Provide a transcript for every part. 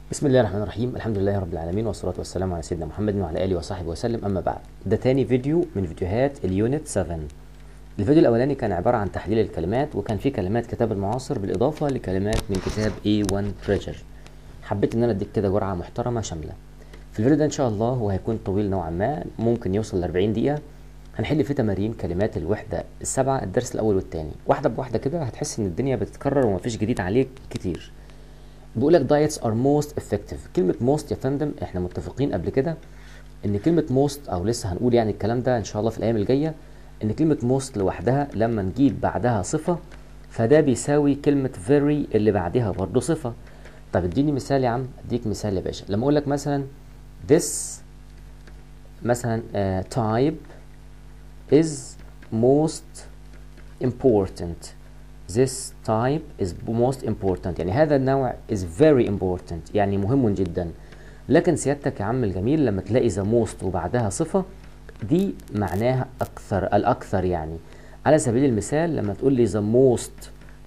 بسم الله الرحمن الرحيم الحمد لله رب العالمين والصلاة والسلام على سيدنا محمد وعلى آله وصحبه وسلم أما بعد ده تاني فيديو من فيديوهات اليونت 7 الفيديو الأولاني كان عبارة عن تحليل الكلمات وكان فيه كلمات كتاب المعاصر بالإضافة لكلمات من كتاب A1 Treasure حبيت إن أنا أديك كده جرعة محترمة شاملة في الفيديو ده إن شاء الله هو هيكون طويل نوعا ما ممكن يوصل ل 40 دقيقة هنحل فيه تمارين كلمات الوحدة السبعة الدرس الأول والتاني واحدة بواحدة كده هتحس إن الدنيا بتتكرر ومفيش جديد عليك كتير بيقول لك diets are most effective كلمة most يا فندم احنا متفقين قبل كده ان كلمة most او لسه هنقول يعني الكلام ده ان شاء الله في الايام الجاية ان كلمة most لوحدها لما نجيب بعدها صفة فده بيساوي كلمة very اللي بعدها برضه صفة طب اديني مثال يا عم اديك مثال يا باشا لما اقول لك مثلا this مثلا uh, type is most important this type is most important يعني هذا النوع is very important يعني مهم جدا لكن سيادتك يا عم الجميل لما تلاقي the most وبعدها صفة دي معناها أكثر الأكثر يعني على سبيل المثال لما تقول لي the most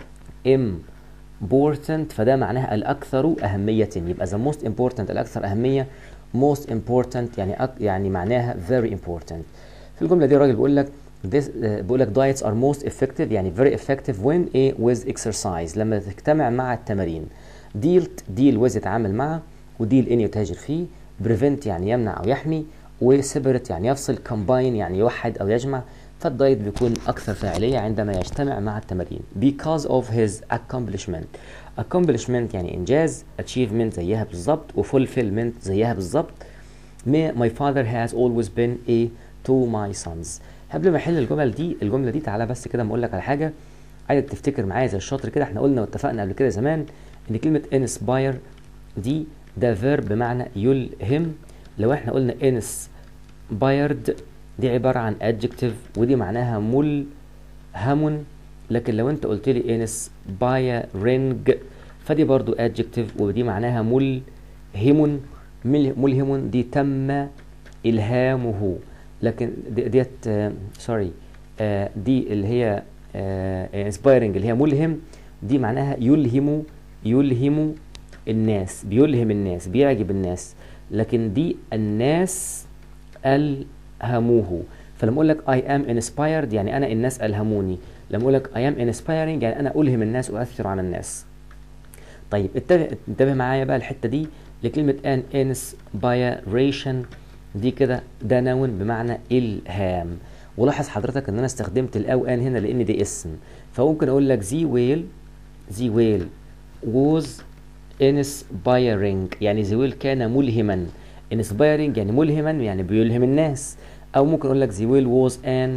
important فده معناها الأكثر أهمية يبقى the most important الأكثر أهمية most important يعني أك يعني معناها very important في الجملة دي الراجل بيقول لك this uh, بيقول لك diets are most effective يعني very effective when a with exercise لما تجتمع مع التمارين deal deal with يتعامل مع وديل ان يتاجر فيه prevent يعني يمنع او يحمي وسيبريت يعني يفصل combine يعني يوحد او يجمع فالدايت بيكون اكثر فاعليه عندما يجتمع مع التمارين because of his accomplishment accomplishment يعني انجاز achievement زيها بالظبط وفulfillment زيها بالظبط my father has always been a to my sons قبل ما احل الجمل دي الجمله دي تعالى بس كده ما اقول لك على حاجه عايزك تفتكر معايا زي الشاطر كده احنا قلنا واتفقنا قبل كده زمان ان كلمه inspire دي ده فيرب بمعنى يلهم لو احنا قلنا inspired دي عباره عن adjective ودي معناها ملهم لكن لو انت قلت لي inspiring فدي برضو adjective ودي معناها ملهم ملهم دي تم الهامه لكن ديت سوري دي اللي هي انسبايرنج اللي هي ملهم دي معناها يلهم يلهم الناس بيلهم الناس بيعجب الناس لكن دي الناس ألهموه فلما أقول لك I am inspired يعني أنا الناس ألهموني لما أقول لك I am inspiring يعني أنا ألهم الناس وأثر على الناس طيب انتبه انتبه معايا بقى الحتة دي لكلمة an inspiration دي كده ده نون بمعنى الهام ولاحظ حضرتك ان انا استخدمت الاو ان هنا لان دي اسم فممكن اقول لك زي ويل زي ويل was inspiring يعني زي ويل كان ملهما inspiring يعني ملهما يعني بيلهم الناس او ممكن اقول لك زي ويل was an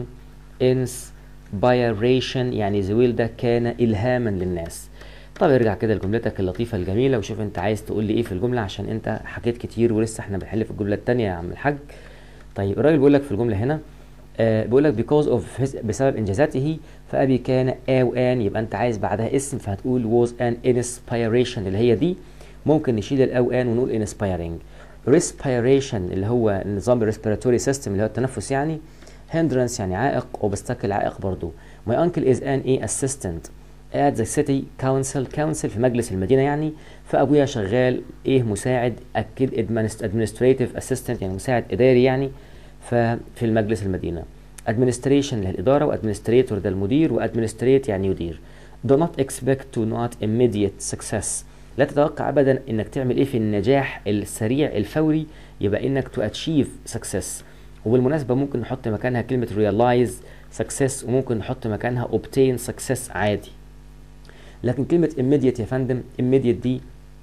inspiration يعني زي ويل ده كان الهاما للناس طب ارجع كده لجملتك اللطيفة الجميلة وشوف انت عايز تقول لي ايه في الجملة عشان انت حكيت كتير ولسه احنا بنحل في الجملة التانية يا عم الحاج طيب الراجل بيقول لك في الجملة هنا آه بيقول لك because of his بسبب انجازاته فابي كان او ان يبقى انت عايز بعدها اسم فهتقول was an inspiration اللي هي دي ممكن نشيل الاو ان ونقول inspiring respiration اللي هو نظام respiratory system اللي هو التنفس يعني hindrance يعني عائق obstacle عائق برضو my uncle is an a assistant at the city council council في مجلس المدينة يعني فأبويا شغال إيه مساعد أكيد administrative assistant يعني مساعد إداري يعني ففي المجلس المدينة administration اللي هي الإدارة وadministrator ده المدير وadministrate يعني يدير do not expect to not immediate success لا تتوقع أبدا إنك تعمل إيه في النجاح السريع الفوري يبقى إنك to achieve success وبالمناسبة ممكن نحط مكانها كلمة realize success وممكن نحط مكانها obtain success عادي لكن كلمة immediate يا فندم immediate دي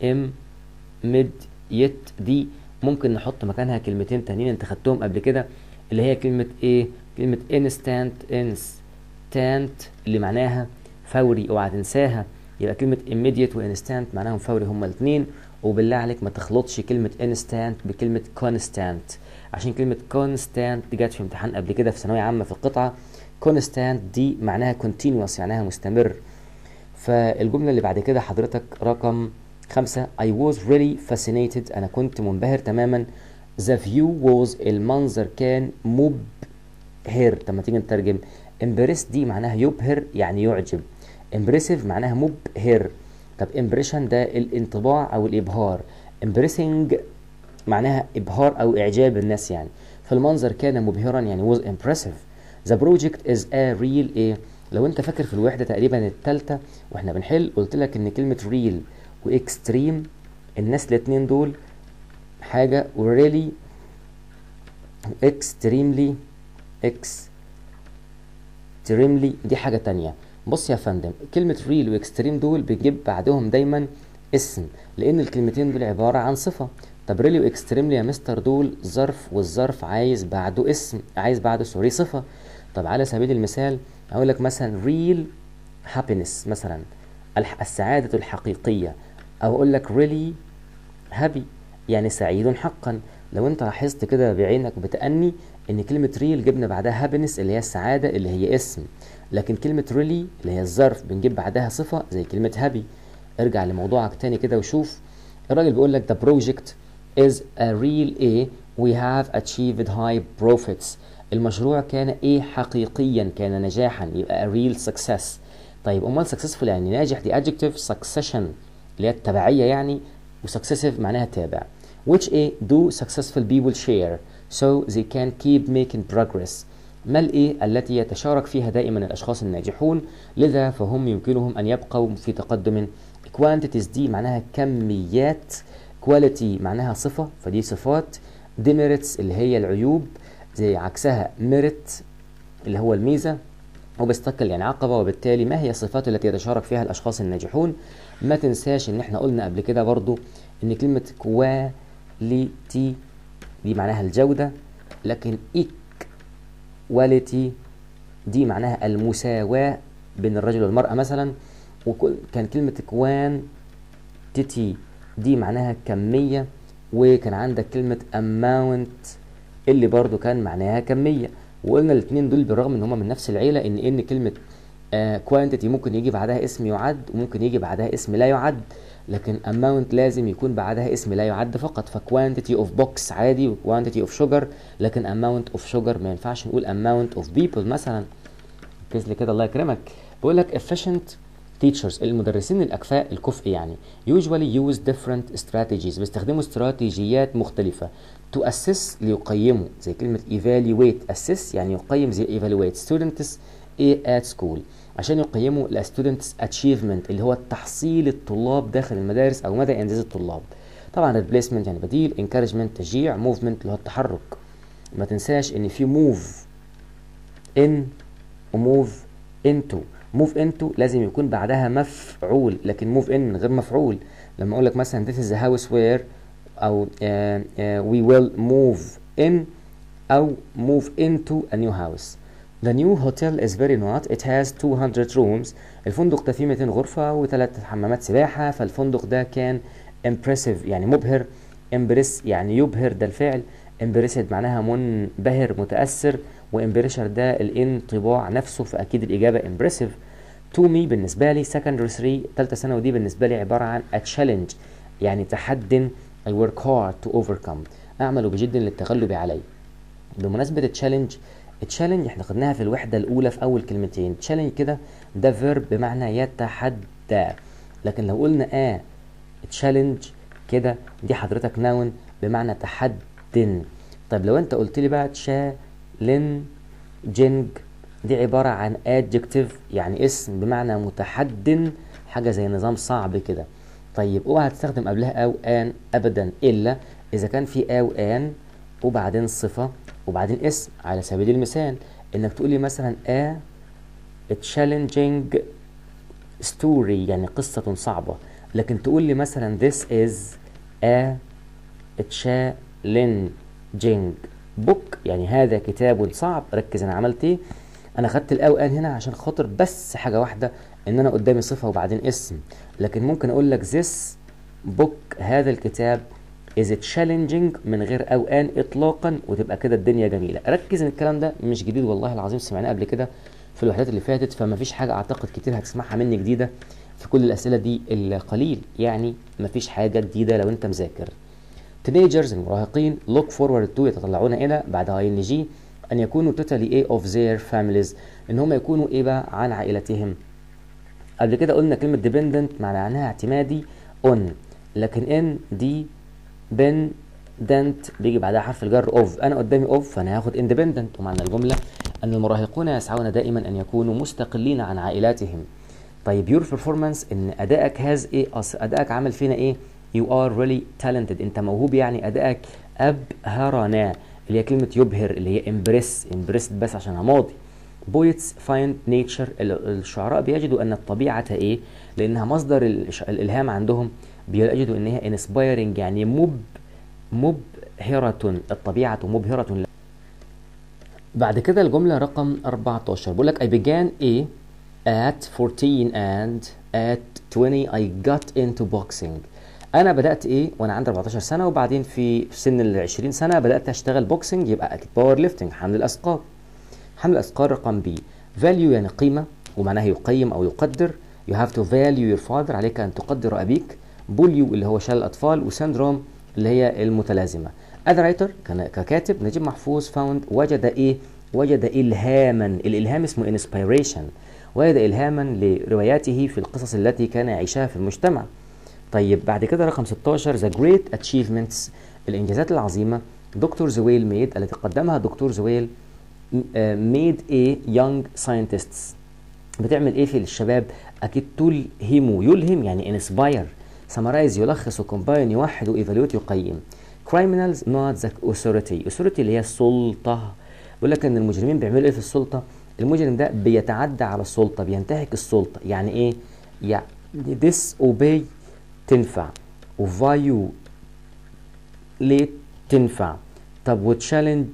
immediate دي ممكن نحط مكانها كلمتين تانيين انت خدتهم قبل كده اللي هي كلمة ايه؟ كلمة instant instant اللي معناها فوري اوعى تنساها يبقى كلمة immediate و instant معناهم فوري هما الاثنين وبالله عليك ما تخلطش كلمة instant بكلمة constant عشان كلمة constant دي جت في امتحان قبل كده في ثانوية عامة في القطعة constant دي معناها continuous معناها مستمر فالجملة اللي بعد كده حضرتك رقم خمسة I was really fascinated أنا كنت منبهر تماما The view was المنظر كان مبهر طب ما تيجي نترجم impress دي معناها يبهر يعني يعجب impressive معناها مبهر طب impression ده الانطباع أو الإبهار impressing معناها ابهار او اعجاب الناس يعني فالمنظر كان مبهرا يعني was impressive the project is a real ايه لو انت فاكر في الوحده تقريبا الثالثه واحنا بنحل قلت لك ان كلمه real واكستريم الناس الاثنين دول حاجه really extremely extremely دي حاجه تانية بص يا فندم كلمه real واكستريم دول بتجيب بعدهم دايما اسم لان الكلمتين دول عباره عن صفه طب ريلي واكستريملي يا مستر دول ظرف والظرف عايز بعده اسم عايز بعده سوري صفه طب على سبيل المثال اقول لك مثلا real happiness مثلا الح- السعاده الحقيقيه او اقول لك really happy يعني سعيد حقا لو انت لاحظت كده بعينك بتأني ان كلمة real جبنا بعدها happiness اللي هي السعادة اللي هي اسم لكن كلمة really اللي هي الظرف بنجيب بعدها صفة زي كلمة happy ارجع لموضوعك تاني كده وشوف الراجل بيقول لك the project is a real A we have achieved high profits المشروع كان ايه حقيقيا كان نجاحا يبقى a real success طيب امال successful يعني ناجح دي adjective succession اللي هي التبعية يعني وsuccessive معناها تابع which a do successful people share so they can keep making progress ما الايه التي يتشارك فيها دائما الاشخاص الناجحون لذا فهم يمكنهم ان يبقوا في تقدم quantities دي معناها كميات quality معناها صفة فدي صفات demerits اللي هي العيوب زي عكسها merit اللي هو الميزة وبيستقل يعني عقبة وبالتالي ما هي الصفات التي يتشارك فيها الأشخاص الناجحون ما تنساش إن إحنا قلنا قبل كده برضو إن كلمة quality دي معناها الجودة لكن equality دي معناها المساواة بين الرجل والمرأة مثلا وكان كلمة quantity دي معناها كمية وكان عندك كلمة amount اللي برضو كان معناها كمية وقلنا الاثنين دول بالرغم ان هما من نفس العيلة ان ان كلمة آه quantity ممكن يجي بعدها اسم يعد وممكن يجي بعدها اسم لا يعد لكن amount لازم يكون بعدها اسم لا يعد فقط ف quantity of box عادي و quantity of sugar لكن amount of sugar ما ينفعش نقول amount of people مثلا ركز لي كده الله يكرمك بيقول لك efficient teachers المدرسين الأكفاء الكفء يعني usually use different strategies بيستخدموا استراتيجيات مختلفة to assess ليقيموا زي كلمة evaluate assess يعني يقيم زي evaluate students A at school عشان يقيموا ال students achievement اللي هو تحصيل الطلاب داخل المدارس أو مدى إنجاز الطلاب طبعا replacement يعني بديل encouragement تشجيع movement اللي هو التحرك ما تنساش إن في move in و move into move into لازم يكون بعدها مفعول لكن move in من غير مفعول لما اقول لك مثلا this is the house where او uh, uh, we will move in او move into a new house The new hotel is very nice. It has 200 rooms. الفندق ده فيه 200 غرفة وثلاث حمامات سباحة فالفندق ده كان impressive يعني مبهر impress يعني يبهر ده الفعل impressed معناها منبهر متأثر وامبريشر ده الانطباع نفسه فاكيد الاجابه امبرسيف تو مي بالنسبه لي سكندري 3 ثالثه ثانوي دي بالنسبه لي عباره عن تشالنج يعني تحد I work hard to overcome اعمل بجد للتغلب عليه بمناسبه التشالنج التشالنج احنا خدناها في الوحده الاولى في اول كلمتين تشالنج كده ده فيرب بمعنى يتحدى لكن لو قلنا اه تشالنج كده دي حضرتك ناون بمعنى تحد طيب لو انت قلت لي بقى تشا لين جينج دي عبارة عن adjective يعني اسم بمعنى متحد حاجة زي نظام صعب كده طيب اوعى تستخدم قبلها او ان ابدا الا اذا كان في او ان وبعدين صفة وبعدين اسم على سبيل المثال انك تقولي مثلا a challenging story يعني قصة صعبة لكن تقول لي مثلا this is a challenging بوك يعني هذا كتاب صعب ركز انا عملت ايه انا خدت الاو ان هنا عشان خاطر بس حاجه واحده ان انا قدامي صفه وبعدين اسم لكن ممكن اقول لك this book هذا الكتاب is challenging من غير او ان اطلاقا وتبقى كده الدنيا جميله ركز ان الكلام ده مش جديد والله العظيم سمعناه قبل كده في الوحدات اللي فاتت فما فيش حاجه اعتقد كتير هتسمعها مني جديده في كل الاسئله دي القليل يعني ما فيش حاجه جديده لو انت مذاكر teenagers المراهقين look forward to يتطلعون الى بعد اي جي ان يكونوا totally a of their families ان هم يكونوا ايه بقى عن عائلتهم قبل كده قلنا كلمة dependent معناها اعتمادي on لكن ان دي independent بيجي بعدها حرف الجر اوف انا قدامي اوف فانا هاخد independent ومعنى الجمله ان المراهقون يسعون دائما ان يكونوا مستقلين عن عائلاتهم طيب your performance ان ادائك هاز ايه أص... ادائك عامل فينا ايه you are really talented انت موهوب يعني ادائك ابهرنا اللي هي كلمه يبهر اللي هي امبريس امبريس بس عشانها ماضي بويتس فايند نيتشر الشعراء بيجدوا ان الطبيعه ايه لانها مصدر الإش- الالهام عندهم بيجدوا ان هي انسبايرنج يعني مب مبهره الطبيعه مبهره بعد كده الجمله رقم 14 بيقول لك I began a at 14 and at 20 I got into boxing انا بدات ايه وانا عندي 14 سنه وبعدين في سن ال 20 سنه بدات اشتغل بوكسنج يبقى اكيد باور ليفتنج حمل الاثقال حمل الاثقال رقم بي value يعني قيمه ومعناها يقيم او يقدر you have to value your father عليك ان تقدر ابيك بوليو اللي هو شلل الاطفال وسندروم اللي هي المتلازمه as a writer كان- ككاتب نجيب محفوظ found وجد ايه وجد الهاما الالهام اسمه inspiration وجد الهاما لرواياته في القصص التي كان يعيشها في المجتمع طيب بعد كده رقم 16 The Great Achievements الإنجازات العظيمة دكتور زويل ميد التي قدمها دكتور زويل ميد a young scientists بتعمل ايه في الشباب اكيد تلهمه يلهم يعني انسباير سمرايز يلخص وكومباين يوحد وايفالويت يقيم criminals not the authority authority اللي هي السلطه بيقول لك ان المجرمين بيعملوا ايه في السلطه المجرم ده بيتعدى على السلطه بينتهك السلطه يعني ايه يعني disobey تنفع وفايو ليه تنفع طب وتشالنج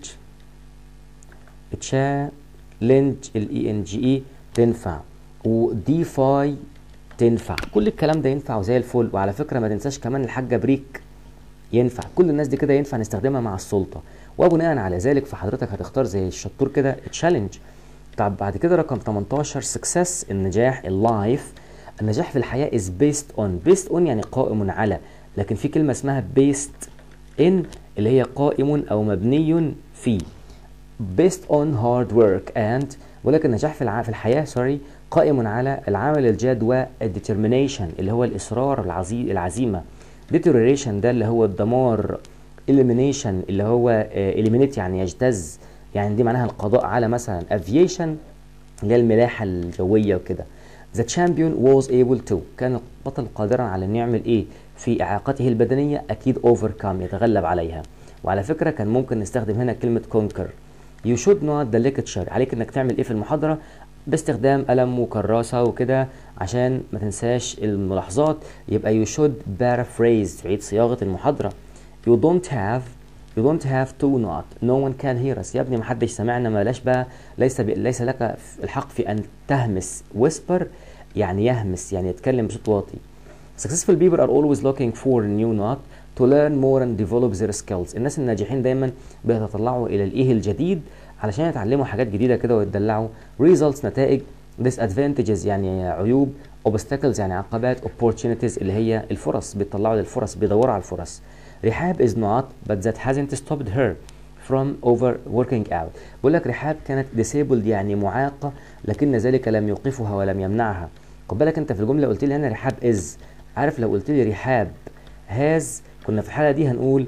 تشالنج الاي ان جي اي تنفع وديفاي تنفع كل الكلام ده ينفع وزي الفل وعلى فكره ما تنساش كمان الحاجه بريك ينفع كل الناس دي كده ينفع نستخدمها مع السلطه وبناء على ذلك فحضرتك هتختار زي الشطور كده تشالنج طب بعد كده رقم 18 سكسس النجاح اللايف النجاح في الحياه از بيست اون بيست اون يعني قائم على لكن في كلمه اسمها بيست ان اللي هي قائم او مبني في based on hard work and ولكن النجاح في الع... في الحياه سوري قائم على العمل الجاد والdetermination اللي هو الاصرار العزي... العزيمه deterioration ده اللي هو الدمار elimination اللي هو آه، eliminate يعني يجتاز يعني دي معناها القضاء على مثلا aviation اللي هي الملاحه الجويه وكده The champion was able to كان البطل قادرا على انه يعمل ايه في اعاقته البدنيه اكيد overcome يتغلب عليها وعلى فكره كان ممكن نستخدم هنا كلمه conquer You should not the lecture عليك انك تعمل ايه في المحاضره باستخدام قلم وكراسه وكده عشان ما تنساش الملاحظات يبقى you should paraphrase تعيد صياغه المحاضره You don't have You don't have to not No one can hear us يا ابني محدش سمعنا ملاش بقى ليس ب... ليس لك الحق في أن تهمس whisper يعني يهمس يعني يتكلم بصوت واطي Successful people are always looking for new not to learn more and develop their skills الناس الناجحين دايما بيتطلعوا إلى الإيه الجديد علشان يتعلموا حاجات جديدة كده ويتدلعوا results نتائج disadvantages يعني عيوب obstacles يعني عقبات opportunities اللي هي الفرص بيطلعوا للفرص بيدوروا على الفرص رحاب is not but that hasn't stopped her from over working out بقول لك رحاب كانت disabled يعني معاقة لكن ذلك لم يوقفها ولم يمنعها خد بالك انت في الجملة قلت لي هنا رحاب is عارف لو قلت لي رحاب has كنا في الحالة دي هنقول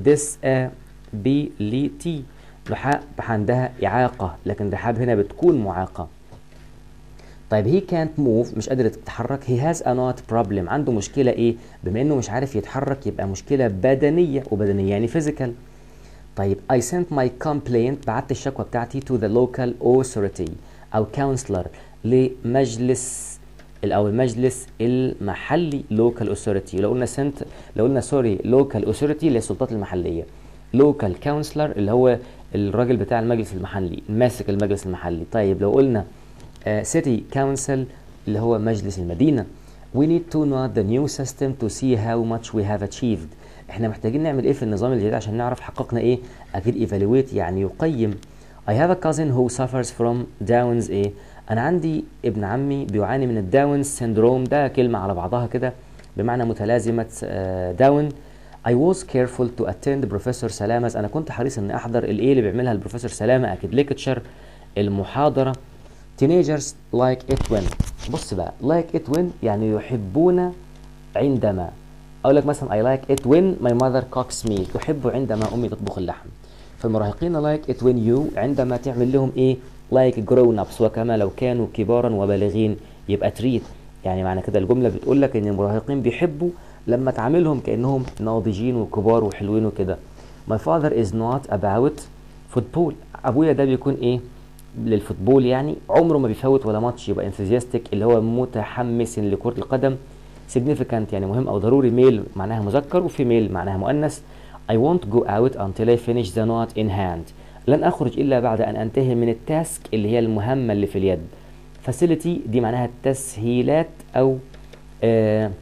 disability رحاب عندها إعاقة لكن رحاب هنا بتكون معاقة طيب he can't move مش قادر يتحرك he has a not problem عنده مشكلة ايه بما انه مش عارف يتحرك يبقى مشكلة بدنية وبدنية يعني physical طيب I sent my complaint بعت الشكوى بتاعتي to the local authority او counselor لمجلس او المجلس المحلي local authority لو قلنا sent لو قلنا سوري local authority اللي هي السلطات المحلية local counselor اللي هو الراجل بتاع المجلس المحلي ماسك المجلس المحلي طيب لو قلنا سيتي uh, كونسل اللي هو مجلس المدينة we need to know the new system to see how much we have achieved احنا محتاجين نعمل ايه في النظام الجديد عشان نعرف حققنا ايه اكيد evaluate يعني يقيم I have a cousin who suffers from Downs ايه انا عندي ابن عمي بيعاني من الداونز سيندروم ده كلمة على بعضها كده بمعنى متلازمة داون I was careful to attend بروفيسور سلامة انا كنت حريص ان احضر الايه اللي بيعملها البروفيسور سلامة اكيد ليكتشر المحاضرة teenagers like it when بص بقى like it when يعني يحبون عندما اقول لك مثلا I like it when my mother cooks meat تحب عندما امي تطبخ اللحم فالمراهقين like it when you عندما تعمل لهم ايه like grown ups وكما لو كانوا كبارا وبالغين يبقى treat يعني معنى كده الجمله بتقول لك ان المراهقين بيحبوا لما تعاملهم كانهم ناضجين وكبار وحلوين وكده my father is not about football ابويا ده بيكون ايه للفوتبول يعني عمره ما بيفوت ولا ماتش يبقى enthusiastic اللي هو متحمس لكرة القدم significant يعني مهم او ضروري ميل معناها مذكر وفي ميل معناها مؤنث I won't go out until I finish the knot in hand لن اخرج الا بعد ان انتهي من التاسك اللي هي المهمة اللي في اليد facility دي معناها التسهيلات او آه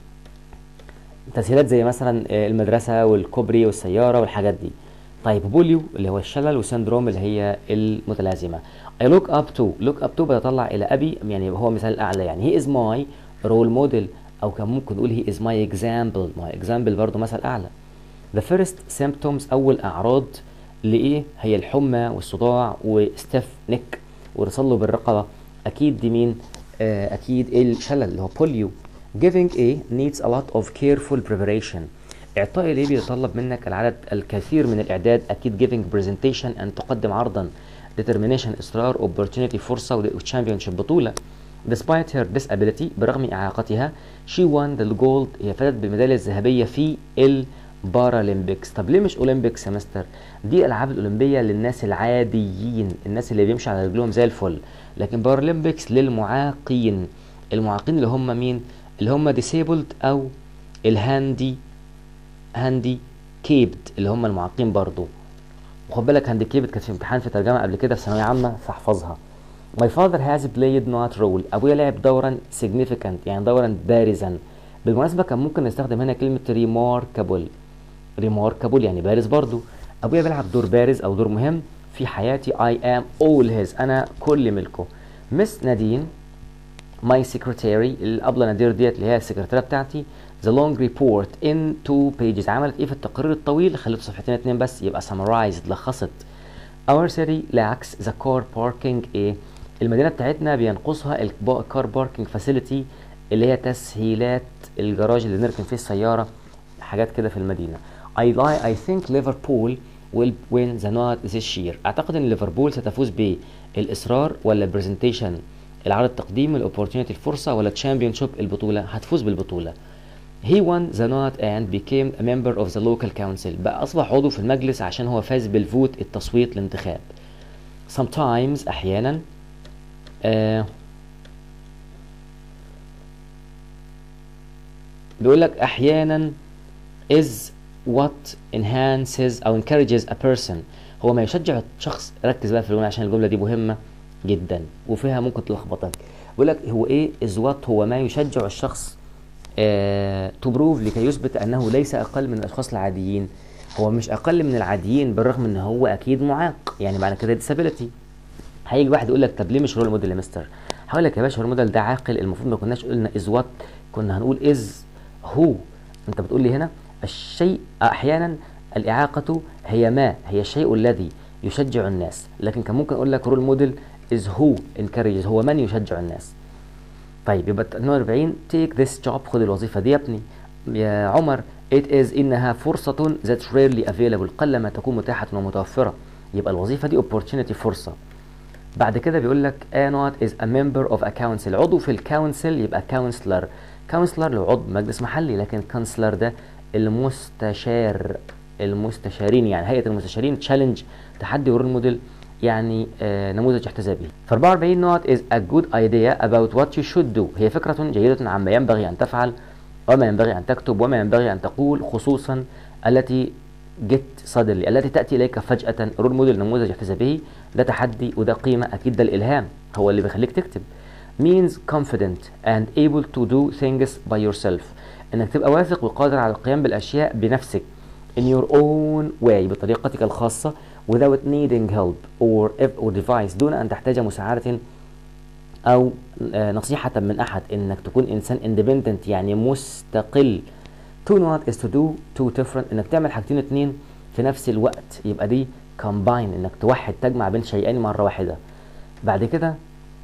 تسهيلات زي مثلا آه المدرسة والكوبري والسيارة والحاجات دي طيب بوليو اللي هو الشلل وسندروم اللي هي المتلازمة I look up to look up to بتطلع إلى أبي يعني هو مثال الأعلى يعني he is my role model أو كان ممكن نقول he is my example my example برضه مثل أعلى the first symptoms أول أعراض لإيه هي الحمى والصداع وستيف نيك وتصلب الرقبة أكيد دي مين آه أكيد الشلل اللي هو بوليو giving a needs a lot of careful preparation إعطاء ليه بيتطلب منك العدد الكثير من الإعداد أكيد giving presentation أن تقدم عرضا determination إصرار opportunity فرصة و championship بطولة despite her disability برغم إعاقتها she won the gold هي فازت بالميدالية الذهبية في البارالمبيكس طب ليه مش أولمبيكس يا مستر دي الألعاب الأولمبية للناس العاديين الناس اللي بيمشوا على رجلهم زي الفل لكن بارالمبيكس للمعاقين المعاقين اللي هم مين اللي هم disabled أو الهاندي هاندي كيبد اللي هم المعاقين برضو وخد بالك هاندي كيبد كانت في امتحان في ترجمه قبل كده في ثانويه عامه فاحفظها My father has played not role أبويا لعب دورا significant يعني دورا بارزا بالمناسبة كان ممكن نستخدم هنا كلمة remarkable remarkable يعني بارز برضو أبويا بيلعب دور بارز أو دور مهم في حياتي I am all his أنا كل ملكه مس نادين my secretary الأبلة نادير ديت اللي هي السكرتيرة بتاعتي the long report in two pages عملت ايه في التقرير الطويل خليته صفحتين اتنين بس يبقى summarized لخصت our city lacks the car parking ايه المدينة بتاعتنا بينقصها الكار باركينج فاسيلتي اللي هي تسهيلات الجراج اللي نركن فيه السيارة حاجات كده في المدينة I, lie, I think Liverpool will win the not this year اعتقد ان ليفربول ستفوز بالاصرار ولا برزنتيشن العرض التقديم الاوبورتونيتي الفرصة ولا تشامبيون البطولة هتفوز بالبطولة He won the nod and became a member of the local council بقى أصبح عضو في المجلس عشان هو فاز بالفوت التصويت الانتخاب sometimes أحيانا آه بيقول لك أحيانا is what enhances أو encourages a person هو ما يشجع الشخص ركز بقى في الجملة عشان الجملة دي مهمة جدا وفيها ممكن تلخبطك بيقول لك هو ايه is what هو ما يشجع الشخص تو بروف لكي يثبت انه ليس اقل من الاشخاص العاديين هو مش اقل من العاديين بالرغم ان هو اكيد معاق يعني معنى كده ديسابيلتي هيجي واحد يقول لك طب ليه مش رول موديل يا مستر هقول لك يا باشا رول موديل ده عاقل المفروض ما كناش قلنا از وات كنا هنقول از هو انت بتقول لي هنا الشيء احيانا الاعاقه هي ما هي الشيء الذي يشجع الناس لكن كان ممكن اقول لك رول موديل از هو انكريجز هو من يشجع الناس طيب يبقى 42 تيك ذيس جوب خد الوظيفه دي يا ابني يا عمر it is انها فرصه that rarely available قلما تكون متاحه ومتوفره يبقى الوظيفه دي opportunity فرصه بعد كده بيقول لك a not is a member of a council عضو في الكونسل يبقى counselor counselor لو عضو مجلس محلي لكن counselor ده المستشار المستشارين يعني هيئه المستشارين تشالنج تحدي ورول موديل يعني آه نموذج يحتذى به. ف 44 نوت is a good idea about what you should do هي فكرة جيدة عما ينبغي أن تفعل وما ينبغي أن تكتب وما ينبغي أن تقول خصوصا التي get suddenly التي تأتي إليك فجأة رول موديل نموذج يحتذى به ده تحدي وده قيمة أكيد ده الإلهام هو اللي بيخليك تكتب means confident and able to do things by yourself انك تبقى واثق وقادر على القيام بالاشياء بنفسك in your own way بطريقتك الخاصة without needing help or or device دون ان تحتاج مساعدة او نصيحة من احد انك تكون انسان independent يعني مستقل to not is to do two different انك تعمل حاجتين اتنين في نفس الوقت يبقى دي combine انك توحد تجمع بين شيئين مرة واحدة بعد كده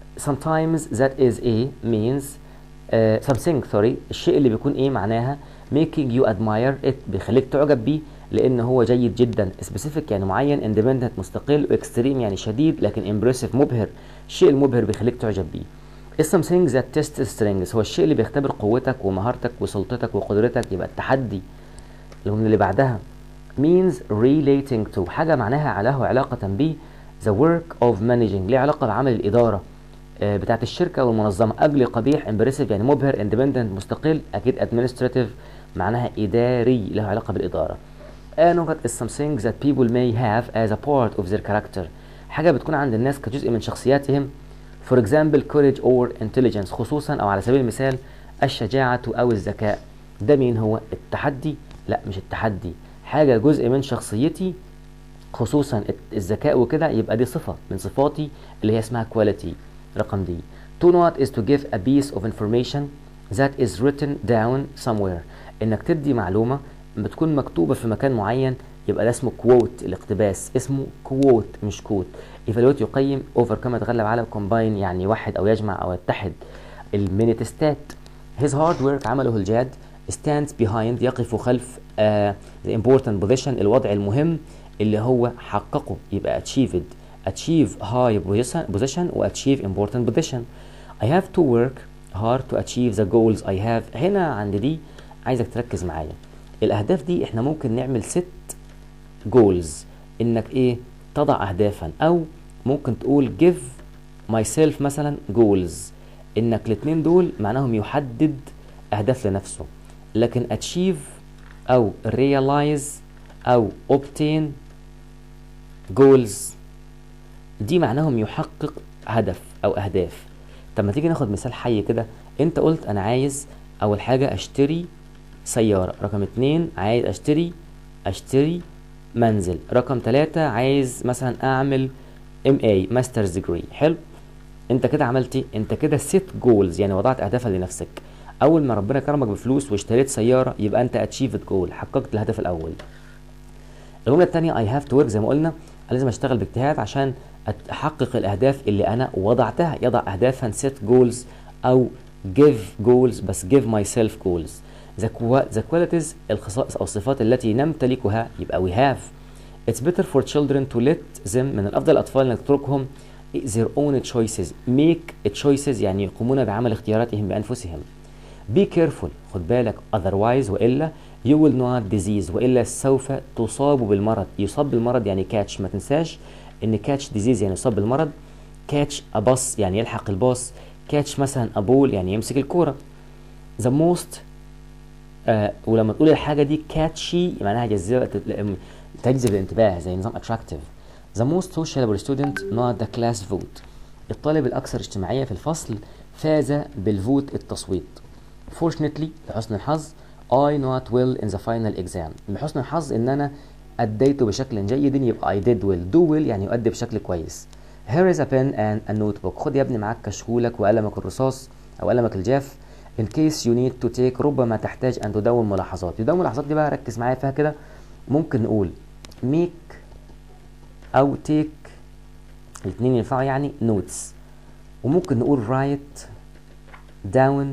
sometimes that is a means uh, something sorry الشيء اللي بيكون ايه معناها making you admire it بيخليك تعجب بيه لان هو جيد جدا specific يعني معين independent مستقل extreme يعني شديد لكن impressive مبهر الشيء المبهر بيخليك تعجب بيه is something that tests strengths هو الشيء اللي بيختبر قوتك ومهارتك وسلطتك وقدرتك يبقى التحدي الجمله اللي بعدها means relating to حاجه معناها له علاقه ب the work of managing ليه علاقه بعمل الاداره آه، بتاعت الشركه والمنظمه اجلي قبيح امبرسيف يعني مبهر اندبندنت مستقل اكيد administrative معناها اداري له علاقه بالاداره arrogant is something that people may have as a part of their character حاجه بتكون عند الناس كجزء من شخصياتهم for example courage or intelligence خصوصا او على سبيل المثال الشجاعه او الذكاء ده مين هو التحدي لا مش التحدي حاجه جزء من شخصيتي خصوصا الذكاء وكده يبقى دي صفه من صفاتي اللي هي اسمها quality رقم دي to not is to give a piece of information that is written down somewhere انك تدي معلومه بتكون مكتوبه في مكان معين يبقى ده اسمه كووت الاقتباس اسمه كووت مش كوت ايفالويت يقيم اوفر كما يتغلب على كومباين يعني يوحد او يجمع او يتحد المينيتستات his hard work عمله الجاد stands behind يقف خلف uh, the important position الوضع المهم اللي هو حققه يبقى achieved achieve high position و achieve important position I have to work hard to achieve the goals I have هنا عند دي عايزك تركز معايا الاهداف دي احنا ممكن نعمل ست جولز انك ايه تضع اهدافا او ممكن تقول give myself مثلا goals انك الاتنين دول معناهم يحدد اهداف لنفسه لكن achieve او realize او obtain goals دي معناهم يحقق هدف او اهداف طب ما تيجي ناخد مثال حي كده انت قلت انا عايز اول حاجه اشتري سياره رقم اتنين عايز اشتري اشتري منزل رقم ثلاثة عايز مثلا اعمل ام اي ماسترز ديجري حلو انت كده عملت ايه انت كده سيت جولز يعني وضعت اهدافا لنفسك اول ما ربنا كرمك بفلوس واشتريت سياره يبقى انت اتشيفد جول حققت الهدف الاول الجمله الثانيه اي هاف تو ورك زي ما قلنا لازم اشتغل باجتهاد عشان احقق الاهداف اللي انا وضعتها يضع اهدافا سيت جولز او give goals بس give myself goals the, the qualities الخصائص او الصفات التي نمتلكها يبقى we have it's better for children to let them من الافضل الاطفال انك تتركهم their own choices make choices يعني يقومون بعمل اختياراتهم بانفسهم be careful خد بالك otherwise والا you will not disease والا سوف تصاب بالمرض يصاب بالمرض يعني catch ما تنساش ان catch disease يعني يصاب بالمرض catch a bus يعني يلحق الباص catch مثلا a ball يعني يمسك الكوره the most آه ولما تقول الحاجه دي catchy معناها جذابه تجذب الانتباه زي نظام attractive the most sociable student not the class vote الطالب الاكثر اجتماعيه في الفصل فاز بالفوت التصويت fortunately لحسن الحظ I not well in the final exam بحسن الحظ ان انا اديته بشكل جيد يبقى I did well do well يعني يؤدي بشكل كويس here is a pen and a notebook خد يا ابني معاك كشكولك وقلمك الرصاص او قلمك الجاف in case you need to take ربما تحتاج ان تدون ملاحظات تدون ملاحظات دي بقى ركز معايا فيها كده ممكن نقول make او take الاثنين ينفعوا يعني notes وممكن نقول write down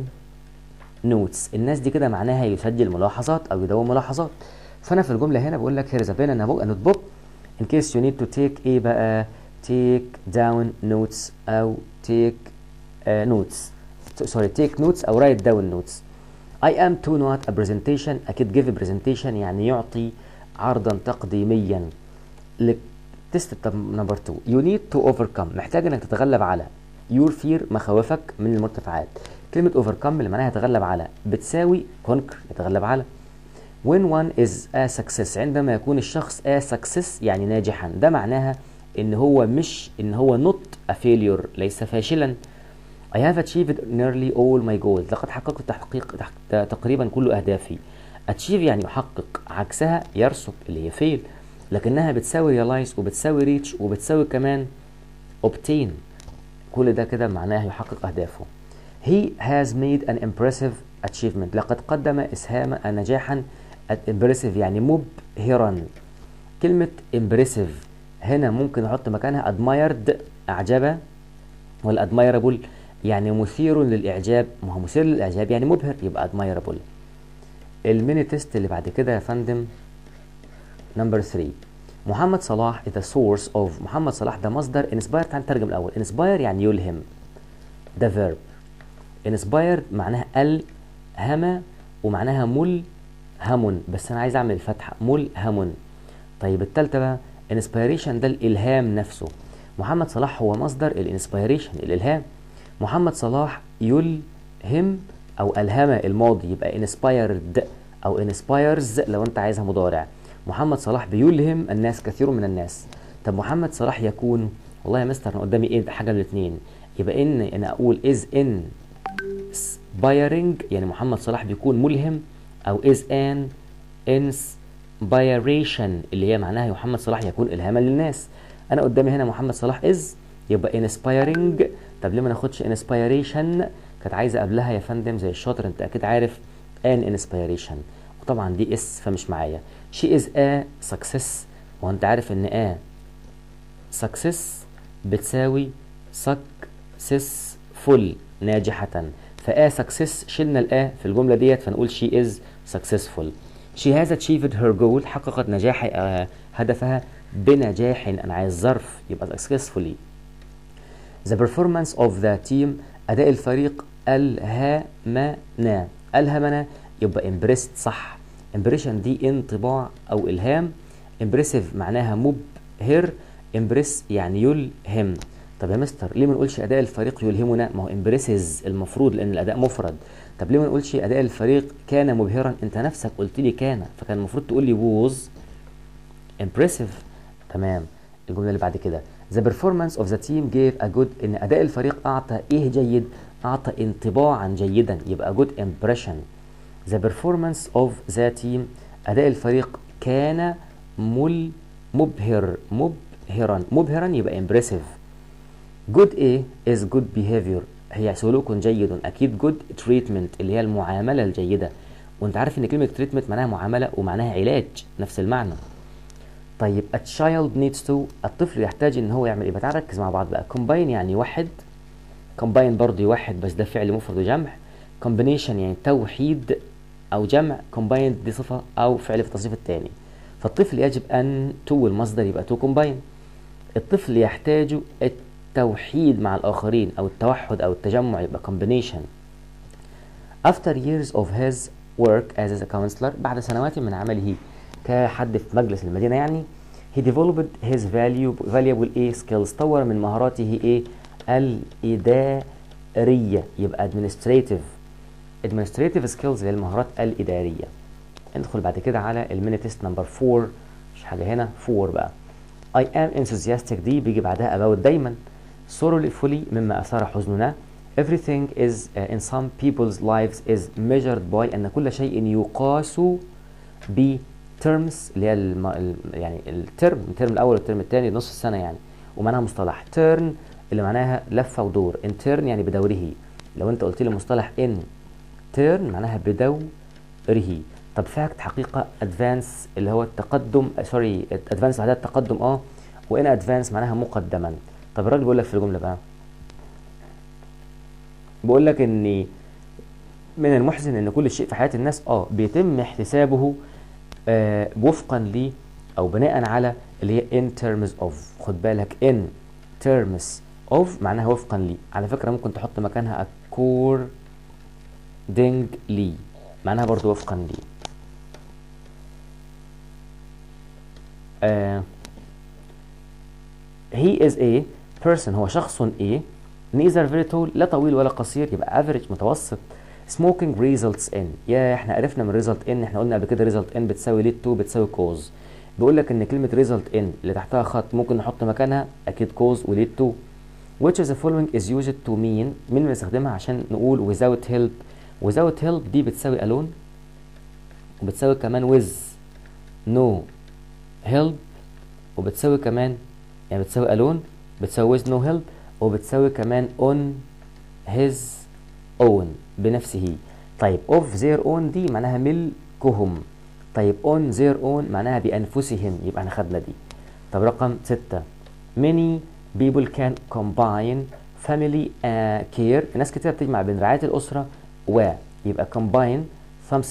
notes الناس دي كده معناها يسجل ملاحظات او يدون ملاحظات فانا في الجمله هنا بقول لك here is a pen and a notebook in case you need to take ايه بقى take down notes او take uh, notes sorry take notes او write down notes I am to not a presentation اكيد give a presentation يعني يعطي عرضا تقديميا للتست نمبر 2 you need to overcome محتاج انك تتغلب على your fear مخاوفك من المرتفعات كلمة overcome اللي معناها يتغلب على بتساوي conquer يتغلب على when one is a success عندما يكون الشخص a success يعني ناجحا ده معناها ان هو مش ان هو not a failure ليس فاشلا I have achieved nearly all my goals لقد حققت تحقيق تقريبا كل اهدافي achieve يعني يحقق عكسها يرسب اللي هي fail لكنها بتساوي realize وبتساوي reach وبتساوي كمان obtain كل ده كده معناه يحقق اهدافه He has made an impressive achievement لقد قدم إسهام نجاحا impressive يعني مبهرا كلمة impressive هنا ممكن نحط مكانها admired أعجب ولا admirable يعني مثير للإعجاب ما هو مثير للإعجاب يعني مبهر يبقى admirable الميني تيست اللي بعد كده يا فندم نمبر 3 محمد صلاح is the source of محمد صلاح ده مصدر inspire تعال نترجم الاول inspire يعني يلهم ده verb inspired معناها الهم ومعناها ملهم بس انا عايز اعمل الفتحه ملهم طيب التالتة بقى inspiration ده الالهام نفسه محمد صلاح هو مصدر الانسبيريشن الالهام محمد صلاح يلهم او الهم الماضي يبقى inspired او inspires لو انت عايزها مضارع محمد صلاح بيلهم الناس كثير من الناس طب محمد صلاح يكون والله يا مستر انا قدامي ايه حاجه من الاثنين يبقى ان انا اقول is inspiring يعني محمد صلاح بيكون ملهم او is an inspiration اللي هي معناها محمد صلاح يكون الهاما للناس انا قدامي هنا محمد صلاح is يبقى inspiring طب ليه ما ناخدش inspiration كانت عايزه قبلها يا فندم زي الشاطر انت اكيد عارف an inspiration وطبعا دي اس فمش معايا she is a success وانت عارف ان a success بتساوي successful ناجحة فا success شلنا الآ في الجملة ديت فنقول she is successful she has achieved her goal حققت نجاح آه هدفها بنجاح أنا عايز ظرف يبقى successfully the performance of the team أداء الفريق ألهمنا ألهمنا يبقى impressed صح impression دي انطباع أو إلهام impressive معناها مبهر impress يعني يلهم طب يا مستر ليه ما نقولش اداء الفريق يلهمنا ما هو امبريسز المفروض لان الاداء مفرد طب ليه ما نقولش اداء الفريق كان مبهرا انت نفسك قلت لي كان فكان المفروض تقول لي ووز impressive تمام الجمله اللي بعد كده the performance of the team gave a good ان اداء الفريق اعطى ايه جيد اعطى انطباعا جيدا يبقى good impression the performance of the team اداء الفريق كان مل مبهر مبهرا مبهرا يبقى impressive good A is good behavior هي سلوك جيد اكيد good treatment اللي هي المعامله الجيده وانت عارف ان كلمه treatment معناها معامله ومعناها علاج نفس المعنى طيب a child needs to الطفل يحتاج ان هو يعمل ايه تعال نركز مع بعض بقى combine يعني يوحد combine برضه يوحد بس ده فعل مفرد وجمع combination يعني توحيد او جمع combined دي صفه او فعل في التصريف الثاني فالطفل يجب ان تو المصدر يبقى to combine الطفل يحتاج التوحيد مع الآخرين أو التوحد أو التجمع يبقى combination after years of his work as a counselor بعد سنوات من عمله كحد في مجلس المدينة يعني he developed his valuable, valuable A skills طور من مهاراته إيه الإدارية يبقى administrative administrative skills اللي هي المهارات الإدارية ندخل بعد كده على الميني تيست نمبر 4 مش حاجة هنا 4 بقى I am enthusiastic دي بيجي بعدها about دايما sorrowfully مما أثار حزننا everything is uh, in some people's lives is measured by أن كل شيء يقاس ب terms اللي هي الم... يعني الترم الترم الأول والترم الثاني نص السنة يعني ومعناها مصطلح turn اللي معناها لفة ودور in turn يعني بدوره لو أنت قلت لي مصطلح in turn معناها بدوره طب فاكت حقيقة ادفانس اللي هو التقدم سوري ادفانس بعدها التقدم اه وان ادفانس معناها مقدما طب الراجل بيقول لك في الجملة بقى بيقول لك ان من المحزن ان كل شيء في حياة الناس اه بيتم احتسابه آه وفقا ل او بناء على اللي هي in terms of خد بالك in terms of معناها وفقا لي على فكرة ممكن تحط مكانها accordingly معناها برضو وفقا لي آه he is a person هو شخص A neither very tall لا طويل ولا قصير يبقى average متوسط smoking results in يا احنا عرفنا من result in احنا قلنا قبل كده result in بتساوي lead to بتساوي cause بيقول لك ان كلمة result in اللي تحتها خط ممكن نحط مكانها اكيد cause و lead to which of the following is used to mean مين بنستخدمها عشان نقول without help without help دي بتساوي alone وبتساوي كمان with no help وبتساوي كمان يعني بتساوي alone بتساوي with no help وبتساوي كمان on his own بنفسه طيب of their own دي معناها ملكهم طيب on their own معناها بأنفسهم يبقى احنا خدنا دي طب رقم ستة many people can combine family uh, care ناس كتير بتجمع بين رعاية الأسرة و يبقى combine something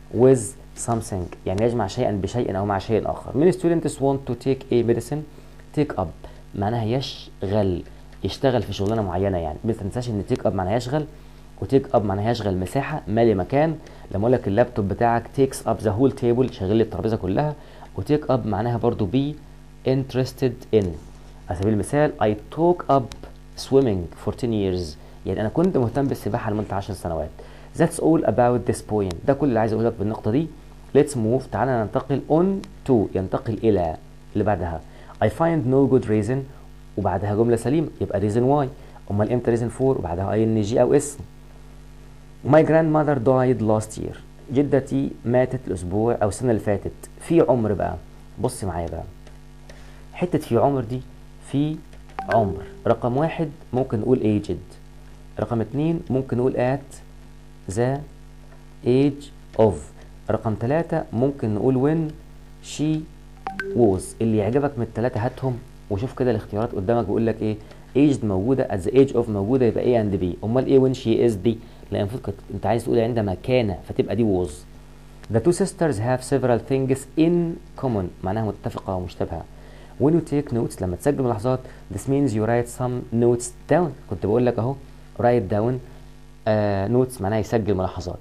with something يعني يجمع شيئا بشيء أو مع شيء آخر many students want to take a medicine take up معناها يشغل يشتغل في شغلانة معينة يعني ما تنساش إن take up معناها يشغل وتيك اب معناها يشغل مساحة مالي مكان لما أقول لك اللابتوب بتاعك takes up the whole table شغل لي الترابيزة كلها وتيك اب معناها برضو be interested in على سبيل المثال I took up swimming for 10 years يعني أنا كنت مهتم بالسباحة لمدة 10 سنوات That's all about this point ده كل اللي عايز أقول لك بالنقطة دي Let's move تعالى ننتقل on to ينتقل إلى اللي بعدها I find no good reason وبعدها جملة سليمة يبقى reason why أمال إمتى reason for وبعدها ing أو اسم My grandmother died last year جدتي ماتت الأسبوع أو السنة اللي فاتت في عمر بقى بص معايا بقى حتة في عمر دي في عمر رقم واحد ممكن نقول aged رقم اتنين ممكن نقول at the age of رقم ثلاثة ممكن نقول when she was اللي يعجبك من الثلاثة هاتهم وشوف كده الاختيارات قدامك بيقول لك ايه aged موجودة at the age of موجودة يبقى A and B امال ايه when she is دي لا المفروض كنت انت عايز تقول عندما كان فتبقى دي was The two sisters have several things in common معناها متفقة ومشتبهة when you take notes لما تسجل ملاحظات this means you write some notes down كنت بقول لك اهو write down uh, notes معناها يسجل ملاحظات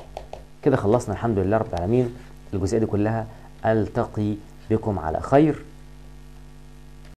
كده خلصنا الحمد لله رب العالمين الجزئية دي كلها ألتقي بكم على خير